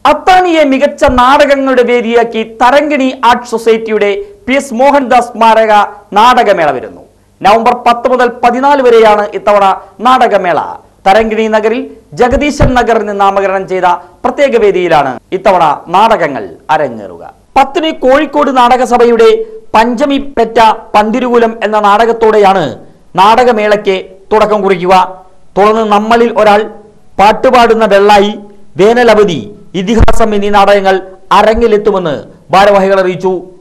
അത്താണിയെ മികച്ച നാടകങ്ങളുടെ വേദിയാക്കി തരങ്കിണി ആർട്ട് സൊസൈറ്റിയുടെ പി എസ് മോഹൻദാസ് സ്മാരക നാടകമേള വരുന്നു നവംബർ പത്ത് മുതൽ പതിനാല് വരെയാണ് ഇത്തവണ നാടകമേള തരങ്കിണി നഗറിൽ ജഗദീശൻ നഗർ എന്ന് നാമകരണം ചെയ്ത പ്രത്യേക വേദിയിലാണ് ഇത്തവണ നാടകങ്ങൾ അരങ്ങേറുക പത്തിന് കോഴിക്കോട് നാടകസഭയുടെ പഞ്ചമി പെറ്റ പന്തിരുകുലം എന്ന നാടകത്തോടെയാണ് നാടകമേളയ്ക്ക് തുടക്കം കുറിക്കുക തുടർന്ന് നമ്മളിൽ ഒരാൾ പാട്ടുപാടുന്ന വെള്ളായി വേനലവധി ഇതിഹാസം എന്നീ നാടകങ്ങൾ അരങ്ങിലെത്തുമെന്ന് ഭാരവാഹികൾ അറിയിച്ചു